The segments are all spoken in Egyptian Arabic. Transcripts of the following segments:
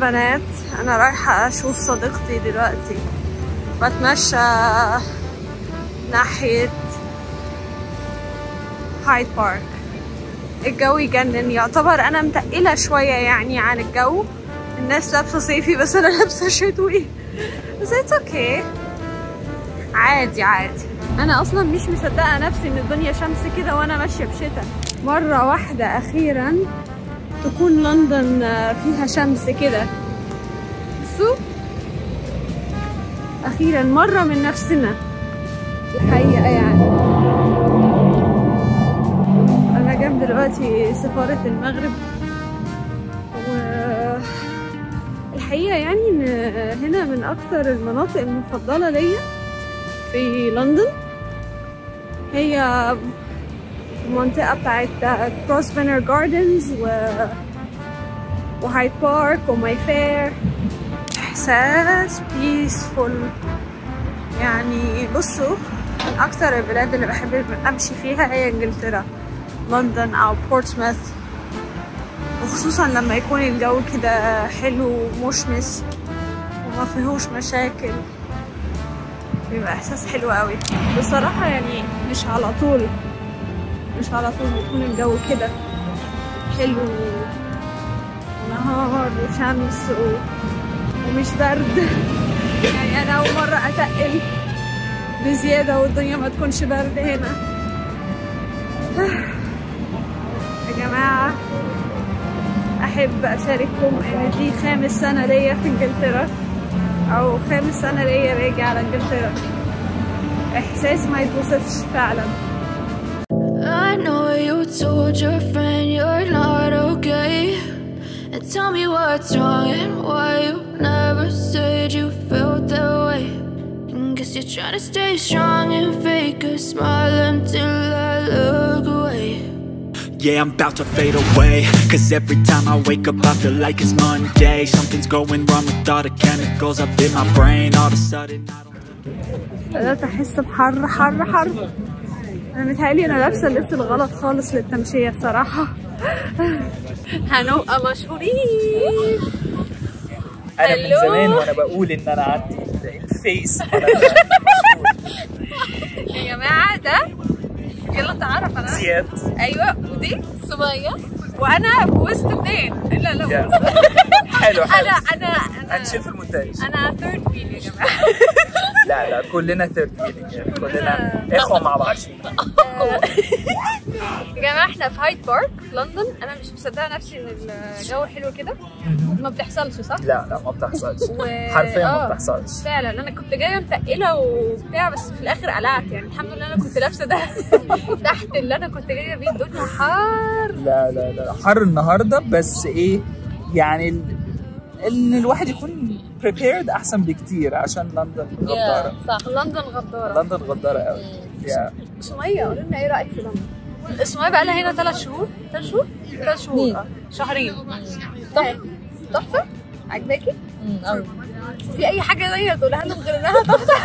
بنات انا رايحة اشوف صديقتي دلوقتي بتمشى ناحية هايد بارك الجو يجنن يعتبر انا متقلة شوية يعني عن الجو الناس لابسة صيفي بس انا لابسة شتوي بس اتس اوكي عادي عادي انا اصلا مش مصدقة نفسي ان الدنيا شمس كده وانا ماشية بشتا مرة واحدة اخيرا تكون لندن فيها شمس كده بصوا اخيرا مرة من نفسنا الحقيقة يعني انا جنب دلوقتي سفارة المغرب و الحقيقة يعني ان هنا من اكثر المناطق المفضلة ليا في لندن هي المنطقة بتاعت كروس فينر جاردنز و وهايد بارك وماي فير احساس بيسفول يعني بصوا من اكتر البلاد اللي بحب امشي فيها هي انجلترا لندن او بورتسموث وخصوصا لما يكون الجو كده حلو ومشمس وما فيهوش مشاكل بيبقى احساس حلو قوي بصراحة يعني مش على طول مش على طول بيكون الجو كده حلو ونهار وشمس و... ومش برد يعني انا اول مرة اتقل بزيادة والدنيا ما تكونش برد هنا يا جماعة احب اشارككم ان دي خامس سنة ليا في انجلترا او خامس سنة ليا باجي على انجلترا احساس ما يتوصفش فعلا I know you told your friend you're not okay. And tell me what's wrong and why you never said you felt that way. And guess you're trying to stay strong and fake a smile until I look away. Yeah, I'm about to fade away Cause every time I wake up I feel like it's Monday Something's going wrong with all the chemicals up in my brain All of a sudden I don't بدأت أحس بحر حر حر أنا متهيألي أنا لابسة اللبس الغلط خالص للتمشية الصراحة هنبقى مشهورين انا من ألو. زمان وانا بقول ان انا عندي الفيس يا جماعة ده يلا تعرف أنا زياد أيوة ودي سمية وأنا في وسط اتنين لا لا يا. حلو حلو أنا أنا أنا هنشيل في المونتاج أنا ثيرد ويل يا جماعة لا لا كلنا ثيرد ويلنج يعني كلنا اخوه مع بعض يا جماعة احنا في هايد بارك لندن أنا مش مصدقة نفسي إن الجو حلو كده ما بتحصلش صح؟ لا لا ما بتحصلش و- حرفيا ما آه. بتحصلش فعلا انا كنت جايه متقله وبتاع بس في الاخر قلعت يعني الحمد لله انا كنت لابسه ده تحت اللي انا كنت جايه بيه الدنيا حار لا لا لا حر النهارده بس ايه يعني ال- ان الواحد يكون prepared احسن بكتير عشان لندن غداره صح لندن غداره لندن غداره قوي يا سميه قولي لنا ايه رايك في لندن سميه بقى لها هنا ثلاث شهور ثلاث شهور ثلاث شهور آه. شهرين تحفه تحفه عجباكي في اي حاجه زي تقولها لهم غير انها تحفه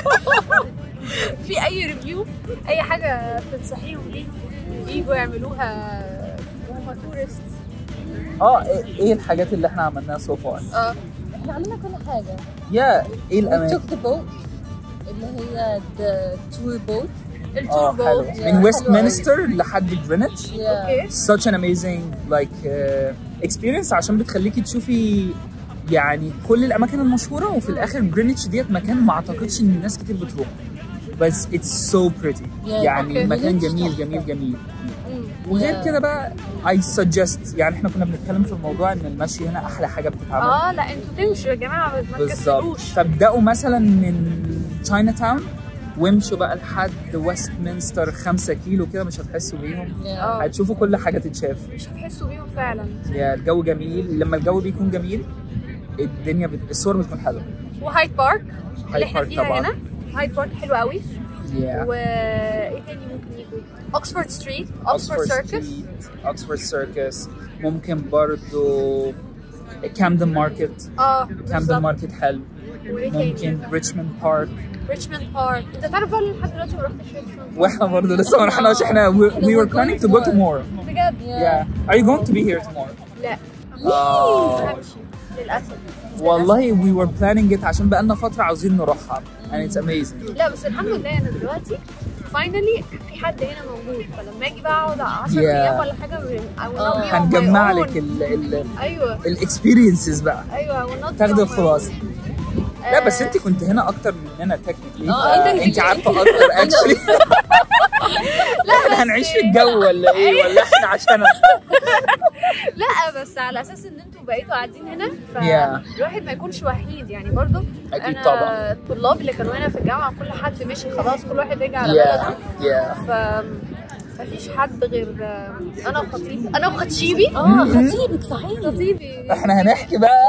في اي ريفيو اي حاجه تنصحيهم بيه يجوا يعملوها وهم تورست اه ايه إيه الحاجات اللي احنا عملناها سو فار اه احنا عملنا كل حاجة يا ايه we الاماكن took the boat اللي هي the tour boat التور اه حلو بوت من ويستمنستر لحد جرينتش yeah. اوكي such an amazing like uh, experience عشان بتخليكي تشوفي يعني كل الاماكن المشهوره وفي الاخر جرينتش ديت مكان ما اعتقدش ان الناس كتير بتروح بس it's so pretty يعني أوكي. مكان Greenwich جميل تحفة. جميل جميل Yeah. وغير كده بقى I suggest يعني احنا كنا بنتكلم في الموضوع ان المشي هنا احلى حاجه بتتعمل اه لا انتوا تمشوا يا جماعه ما بالظبط تكسلوش فابدأوا مثلا من تشاينا تاون وامشوا بقى لحد ويستمنستر 5 كيلو كده مش هتحسوا بيهم Yeah. اه هتشوفوا كل حاجه تتشاف مش هتحسوا بيهم فعلا يا الجو جميل لما الجو بيكون جميل الدنيا بت... الصور بتكون حلوه وهايد بارك اللي احنا بارك فيها طبعاً. هنا هايد بارك حلو قوي يا وايه تاني ممكن يجوا اوكسفورد ستريت اوكسفورد سيركس اوكسفورد سيركس ممكن برضو كامدن ماركت اه كامدن بالظبط ماركت حلو وايه تاني ممكن ريتشموند بارك ريتشموند بارك انت تعرف بقى لحد دلوقتي ما رحتش ريتشموند واحنا برضو لسه ما رحناش احنا we, we were planning to go tomorrow بجد yeah are you going to be here tomorrow لا Oh. همشي للاسف والله we were planning it عشان بقالنا فتره عاوزين نروحها and it's amazing لا بس الحمد لله انا دلوقتي فاينلي في حد هنا موجود فلما اجي بقى اقعد 10 Yeah. ايام ولا حاجه I will not be on my هنجمع own. لك ال ال ايوه الاكسبيرينسز بقى ايوه I will not be تاخدي on my الخلاصه own. لا بس آه، انت كنت هنا اكتر مننا تكنيكلي اه، انت انت اللي- عارفه اكتر اكشلي لا احنا هنعيش في الجو ولا ايه ولا احنا عشان لا بس على اساس ان انتوا بقيتوا قاعدين هنا Yeah. فالواحد ما يكونش وحيد يعني برضو أكيد أنا طبعاً. الطلاب اللي كانوا هنا في الجامعه كل حد مشي خلاص كل واحد رجع على يا بلده يا ف مفيش حد غير انا وخطيبي انا وخطيبي اه خطيبك صحيح خطيبي احنا هنحكي بقى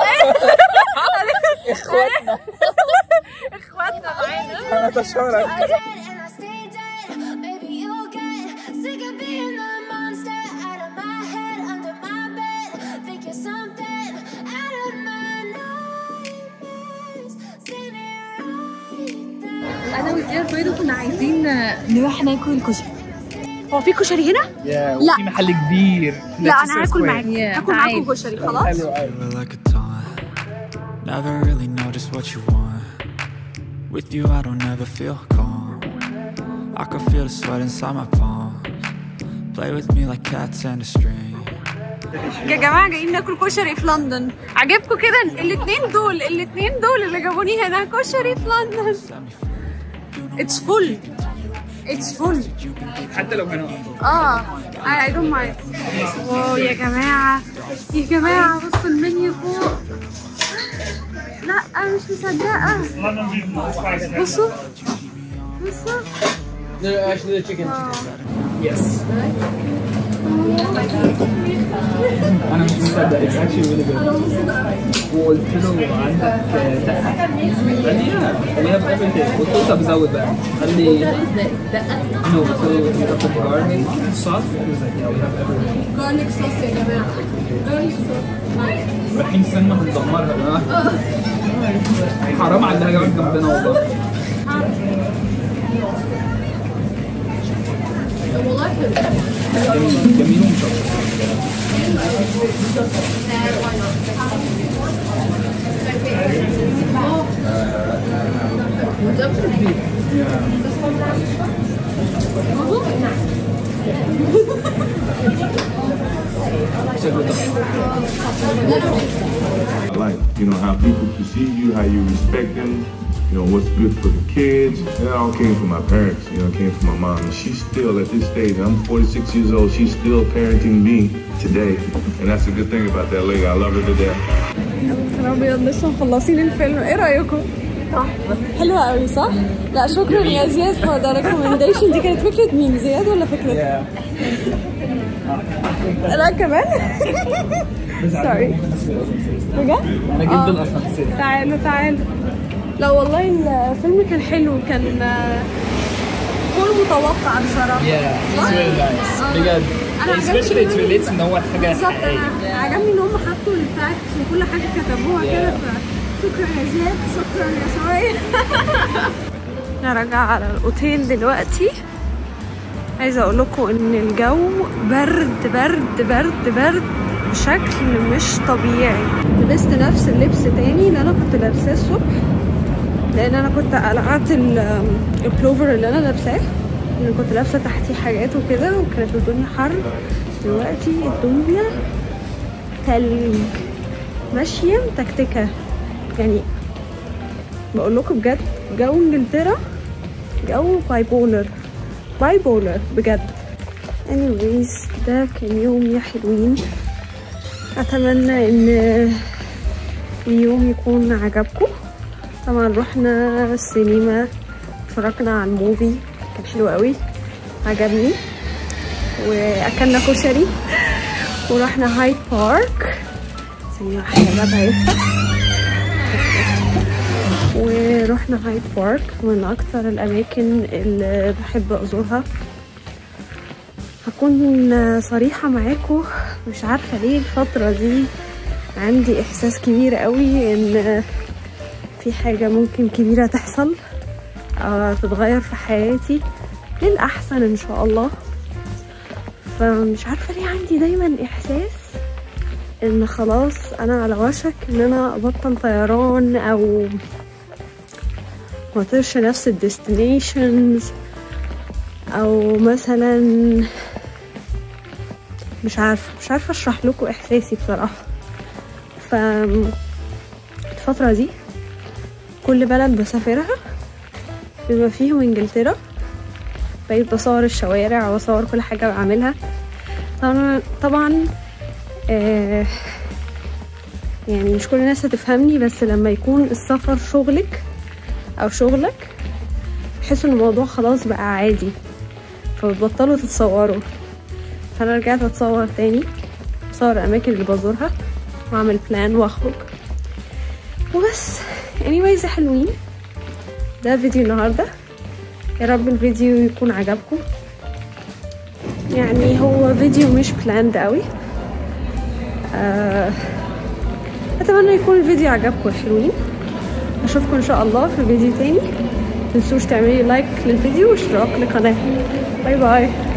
اخواتنا اخواتنا معانا هنتشارك and I stay dead. Maybe you'll get sick of being the monster out of my head, under my bed. Think you're something out of my nightmares. Standing right there. انا وزياد برضه كنا عايزين نروح ناكل كشري هو في كشري هنا؟ يا لا. وفي محل كبير في لا لاتسيس انا هاكل سكوير. معاك Yeah, هاكل معاكم تعال. كشري خلاص حلو قوي Feel like a taunt. Never really know just what you want. With you, I don't ever feel calm. I can feel the sweat inside my palms. Play with me like cats and a string. يا جماعه جايين ناكل كشري في لندن عجبكم كده الاثنين دول الاثنين دول اللي جابوني هنا كشري في لندن Set me free. اتس فول اتس فول حتى لو كانوا اه I don't mind واو يا جماعة يا جماعة بصوا المنيو فوق لا مش مصدقة بصوا بصوا يس انا مش مصدق اتس اكشلي ريلي جود وقلت له عندك دقه قال لي لا خليها في everything قلت له طب زود بقى قال لي نو قلت له you have the garlic sauce he was like yeah we have everything جارليك صوص يا جماعة جارليك صوص رايحين سينما هندمرها يا جماعه حرام على اللي هيقعد جنبنا والله والله حلو جميل جميل ومشطشط شكله تحفه like you know how people perceive you, how you respect them, you know what's good for the kids. And it all came from my parents. You know, it came from my mom. And she's still at this stage. I'm 46 years old. She's still parenting me today, and that's a good thing about that lady. I love her to death. يا ابيض لسه مخلصين الفيلم ايه رايكم؟ حلوة قوي صح؟ لا شكرا يا زياد فور ذا ريكومنديشن دي كانت فكرة مين زياد ولا فكرة؟ لا كمان؟ سوري بجد؟ انا جيت بالاسانسير تعالوا تعالوا لا والله الفيلم كان حلو كان آه، فوق المتوقع بصراحة Yeah, it's really nice. بجد. أنا عجبني Especially it كمان- relates ان هو حاجة بالظبط حقيقية. انا عجبني ان هم حطوا الفاكتس وكل حاجه كتبوها كده فشكرا يا زياد شكرا يا سرايا انا راجعه على الاوتيل دلوقتي عايزه اقول لكم ان الجو برد برد برد برد بشكل مش طبيعي لبست نفس اللبس تاني اللي انا كنت لابساه الصبح لان انا كنت قلعت ال- البلوفر اللي انا لابساه لان كنت لابسه تحتيه حاجات وكده وكانت الدنيا حر دلوقتي الدنيا تلج ماشيه متكتكه يعني بقول لكم بجد جو انجلترا جو باي بولر باي بولر بجد anyways ده كان يوم يا حلوين اتمنى ان اليوم يكون عجبكم طبعا رحنا السينما اتفرجنا على الموفي كان حلو قوي عجبني واكلنا كشري ورحنا هايد بارك ثانية واحدة بقى هيفتح ورحنا هايد بارك من أكتر الأماكن اللي بحب أزورها هكون صريحة معاكم مش عارفة ليه الفترة دي عندي إحساس كبير قوي إن في حاجة ممكن كبيرة تحصل أو تتغير في حياتي للأحسن إن شاء الله فمش عارفة ليه عندي دايما إحساس ان خلاص انا على وشك ان انا ابطل طيران او مطيرش نفس الديستنيشنز او مثلا مش عارفه مش عارفه اشرح لكم احساسي بصراحه ف الفتره دي كل بلد بسافرها بما فيهم انجلترا بقيت بصور الشوارع واصور كل حاجه بعملها طبعا طبعا آه يعني مش كل الناس هتفهمني بس لما يكون السفر شغلك او شغلك تحسوا ان الموضوع خلاص بقى عادي فبتبطلوا تتصوروا فانا رجعت اتصور تاني اصور الاماكن اللي بزورها واعمل بلان واخرج وبس anyways يا حلوين ده فيديو النهارده يا رب الفيديو يكون عجبكم يعني هو فيديو مش بلاند قوي آه اتمنى يكون الفيديو عجبكم يا حلوين اشوفكم ان شاء الله في فيديو تاني متنسوش تعملي لايك للفيديو واشتراك للقناه باي باي